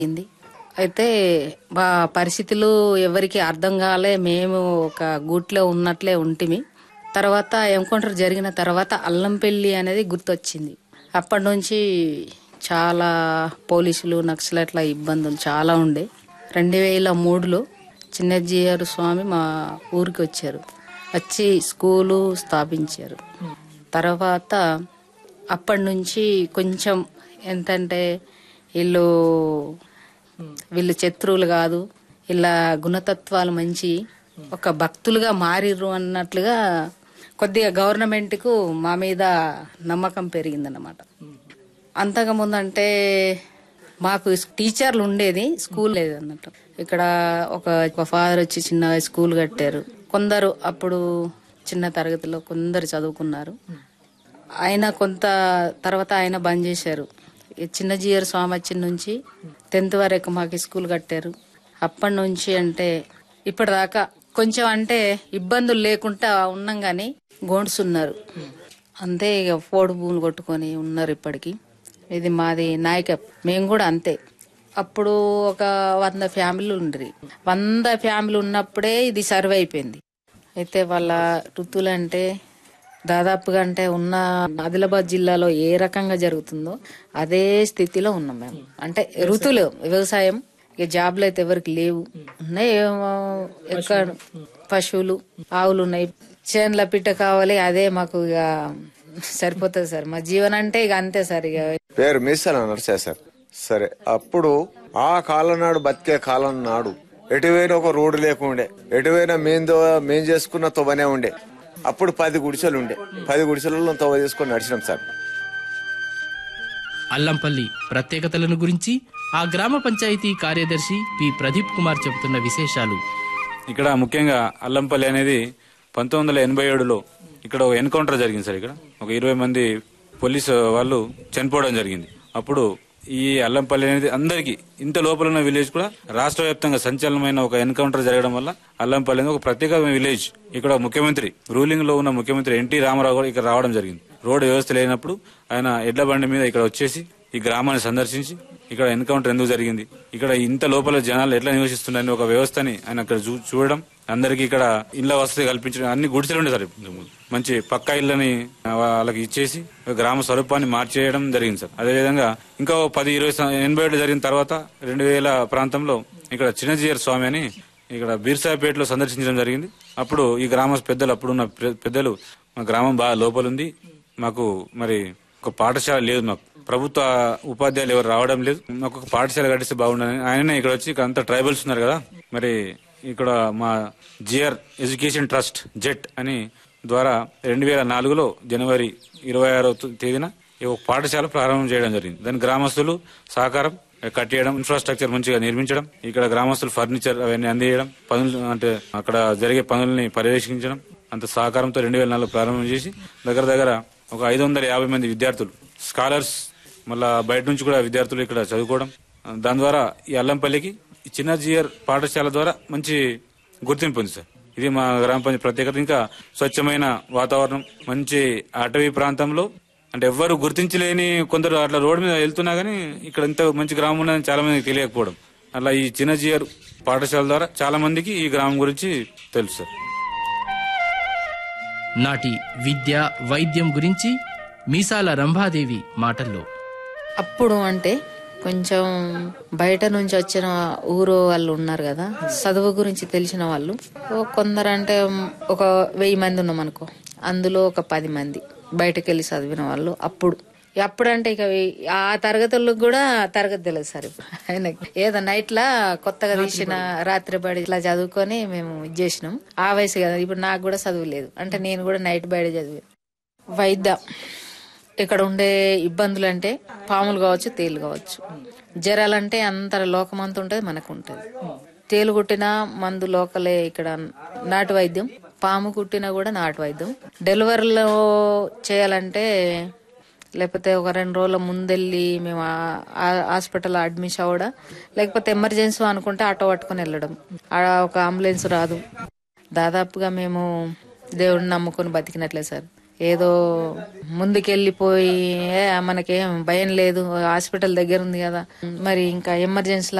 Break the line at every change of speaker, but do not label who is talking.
అయింది అయితే మా పరిస్థితులు ఎవరికి అర్థం కాలే మేము ఒక గూట్లో ఉన్నట్లే ఉంటిమి తర్వాత ఎన్కౌంటర్ జరిగిన తర్వాత అల్లంపల్లి అనేది గుర్తొచ్చింది అప్పటి నుంచి చాలా పోలీసులు నక్సలైట్ల ఇబ్బందులు చాలా ఉండే రెండు వేల మూడులో చిన్నజీఆర్ స్వామి మా ఊరికి వచ్చారు వచ్చి స్కూలు స్థాపించారు తర్వాత అప్పటి నుంచి కొంచెం ఏంటంటే వీళ్ళు వీళ్ళు శత్రువులు కాదు ఇలా గుణతత్వాలు మంచి ఒక భక్తులుగా మారిర్రు అన్నట్లుగా కొద్దిగా గవర్నమెంట్కు మా మీద నమ్మకం పెరిగిందన్నమాట అంతకుముందు అంటే మాకు టీచర్లు ఉండేది స్కూల్ లేదు అన్నట్టు ఇక్కడ ఒక ఒక ఫాదర్ వచ్చి చిన్న స్కూల్ కట్టారు కొందరు అప్పుడు చిన్న తరగతిలో కొందరు చదువుకున్నారు ఆయన కొంత తర్వాత ఆయన బంద్ చేశారు ఈ చిన్న జీయర్ స్వామి వచ్చిన నుంచి టెన్త్ వరకు మాకు స్కూల్ కట్టారు అప్పటి నుంచి అంటే ఇప్పటిదాకా కొంచెం అంటే ఇబ్బందులు లేకుండా ఉన్నాం కానీ గోండ్స్ ఉన్నారు అంతే ఇక పోడు భూములు కొట్టుకొని ఉన్నారు ఇప్పటికి ఇది మాది నాయక మేము కూడా అంతే అప్పుడు ఒక వంద ఫ్యామిలీలు ఉండ్రి వంద ఫ్యామిలీ ఉన్నప్పుడే ఇది సర్వే అయిపోయింది అయితే వాళ్ళ ఋతువులు అంటే దాదాపుగా అంటే ఉన్న ఆదిలాబాద్ జిల్లాలో ఏ రకంగా జరుగుతుందో అదే స్థితిలో ఉన్నాం మేము అంటే ఋతువులు వ్యవసాయం ఇక జాబ్లు అయితే ఎవరికి లేవు ఉన్నాయి ఏమో ఎక్కడ పశువులు ఆవులు ఉన్నాయి చేన్ల పిట్ట కావాలి అదే మాకు ఇక సరిపోతుంది సార్ మా జీవనం అంటే ఇక అంతే సార్ ఇక
పేరు మీసాల నరసే సార్ సరే అప్పుడు ఆ కాలం నాడు బతికే కాలం నాడు ఎటువైనా ఒక రోడ్డు లేకుండే ఎటువైనా మేం దో మేం చేసుకున్న తొవ్వనే ఉండే అప్పుడు పది గుడిసెలు ఉండే పది గుడిసెలలో తొవ్వ చేసుకొని నడిచినాం సార్
అల్లంపల్లి ప్రత్యేకతలను గురించి ఆ గ్రామ పంచాయతీ కార్యదర్శి పి ప్రదీప్ కుమార్ చెబుతున్న విశేషాలు
ఇక్కడ ముఖ్యంగా అల్లంపల్లి అనేది పంతొమ్మిది వందల ఎనభై ఏడులో ఇక్కడ ఒక ఎన్కౌంటర్ జరిగింది సార్ ఇక్కడ ఒక ఇరవై మంది పోలీసు వాళ్ళు చనిపోవడం జరిగింది అప్పుడు ఈ అల్లంపల్లి అనేది అందరికీ ఇంత లోపల ఉన్న విలేజ్ కూడా రాష్ట్ర వ్యాప్తంగా సంచలనమైన ఒక ఎన్కౌంటర్ జరగడం వల్ల అల్లంపల్లి అనేది ఒక ప్రత్యేకమైన విలేజ్ ఇక్కడ ముఖ్యమంత్రి రూలింగ్ లో ఉన్న ముఖ్యమంత్రి ఎన్టీ రామారావు కూడా ఇక్కడ రావడం జరిగింది రోడ్డు వ్యవస్థ లేనప్పుడు ఆయన ఎడ్ల బండి మీద ఇక్కడ వచ్చేసి ఈ గ్రామాన్ని సందర్శించి ఇక్కడ ఎన్కౌంటర్ ఎందుకు జరిగింది ఇక్కడ ఇంత లోపల జనాలు ఎట్లా నివసిస్తున్నారని ఒక వ్యవస్థని ఆయన అక్కడ చూ- చూడడం అందరికి ఇక్కడ ఇళ్ల వసతి కల్పించడం అన్ని గుడిసెలు ఉండే సార్ ఇంతకు ముందు. మంచి పక్కా ఇళ్ళని ఆ, వాళ్ళకి ఇచ్చేసి ఒక గ్రామ స్వరూపాన్ని మార్చేయడం జరిగింది సార్ అదేవిధంగా ఇంకా ఓ పది ఇరవై సం- ఎనభై ఏడు జరిగిన తర్వాత రెండు వేల ప్రాంతంలో ఇక్కడ చిన్నజీయర్ స్వామి అని ఇక్కడ బీర్సాపేటలో సందర్శించడం జరిగింది అప్పుడు ఈ గ్రామ పెద్దలు అప్పుడున్న పె- పెద్దలు మా గ్రామం బాగా లోపలుంది మాకు మరి ఒక పాఠశాల లేదు మాకు ప్రభుత్వ ఉపాధ్యాయులు ఎవరు రావడం లేదు మాకు ఒక పాఠశాల కట్టిస్తే బాగుండని ఆయననే ఇక్కడ వచ్చి ఇక్కడ అంతా ట్రైబల్స్ ఉన్నారు కదా మరి ఇక్కడ మా జిఆర్ ఎడ్యుకేషన్ ట్రస్ట్ జెట్ అని ద్వారా రెండు వేల నాలుగులో జనవరి ఇరవై ఆరో తేదీన ఈ ఒక పాఠశాల ప్రారంభం చేయడం జరిగింది దాని గ్రామస్తులు సహకారం కట్టేయడం ఇన్ఫ్రాస్ట్రక్చర్ మంచిగా నిర్మించడం ఇక్కడ గ్రామస్తులు ఫర్నిచర్ అవన్నీ అందించడం పనులు అంటే అక్కడ జరిగే పనుల్ని పర్యవేక్షించడం అంత సహకారంతో రెండు వేల నాలుగు ప్రారంభం చేసి దగ్గర దగ్గర ఒక ఐదు వందల యాభై మంది విద్యార్థులు స్కాలర్స్ మళ్ళా బయట నుంచి కూడా విద్యార్థులు ఇక్కడ చదువుకోవడం దాని ద్వారా ఈ అల్లంపల్లికి ఈ చిన్న జియర్ పాఠశాల ద్వారా మంచి గుర్తింపు ఉంది సార్ ఇది మా గ్రామ పంచాయతీ ప్రత్యేకత ఇంకా స్వచ్ఛమైన వాతావరణం మంచి అటవీ ప్రాంతంలో అంటే ఎవ్వరు గుర్తించలేని కొందరు అట్లా రోడ్డు మీద వెళ్తున్నా గానీ ఇక్కడ ఇంత మంచి గ్రామం ఉన్నదని చాలా మందికి తెలియకపోవడం అలా ఈ చిన్న జియర్ పాఠశాల ద్వారా చాలా మందికి ఈ గ్రామం గురించి తెలుసు సార్
నాటి విద్య వైద్యం గురించి మీసాల రంభాదేవి మాటల్లో
అప్పుడు అంటే కొంచెం బయట నుంచి వచ్చిన ఊరు వాళ్ళు ఉన్నారు కదా చదువు గురించి తెలిసిన వాళ్ళు ఓ కొందరు అంటే ఒక వెయ్యి మంది ఉన్నాం అనుకో అందులో ఒక పది మంది బయటకు వెళ్ళి చదివిన వాళ్ళు అప్పుడు అప్పుడంటే ఇక ఈ- ఆ తరగతులకు కూడా తరగతి తెలియదు సార్ ఇప్పుడు ఆయనకి ఏదో నైట్ లా కొత్తగా తీసిన రాత్రి బడి ఇట్లా చదువుకొని మేము ఇది చేసినాం ఆ వయసు కదా ఇప్పుడు నాకు కూడా చదువు లేదు అంటే నేను కూడా నైట్ బయట చదివాను వైద్య ఇక్కడ ఉండే ఇబ్బందులు అంటే పాములు కావచ్చు తేలు కావచ్చు జ్వరాలంటే అంత లోకమంత ఉంటుంది మనకు ఉంటుంది తేలు కుట్టిన మందు లోకలే ఇక్కడ నాటు వైద్యం పాము కుట్టినా కూడా నాటు వైద్యం డెలివరీలో చేయాలంటే లేకపోతే ఒక రెండు రోజుల ముందెళ్ళి మేము ఆ- ఆ హాస్పిటల్ అడ్మిషన్ అవ్వడం లేకపోతే ఎమర్జెన్సీ అనుకుంటే ఆటో పట్టుకొని వెళ్ళడం ఆడ ఒక అంబులెన్స్ రాదు దాదాపుగా మేము దేవుడిని నమ్ముకొని బతికినట్లే సార్ ఏదో ముందుకెళ్ళిపోయి "ఏ, మనకేం భయం లేదు హాస్పిటల్ దగ్గర ఉంది కదా మరి ఇంకా ఎమర్జెన్సీ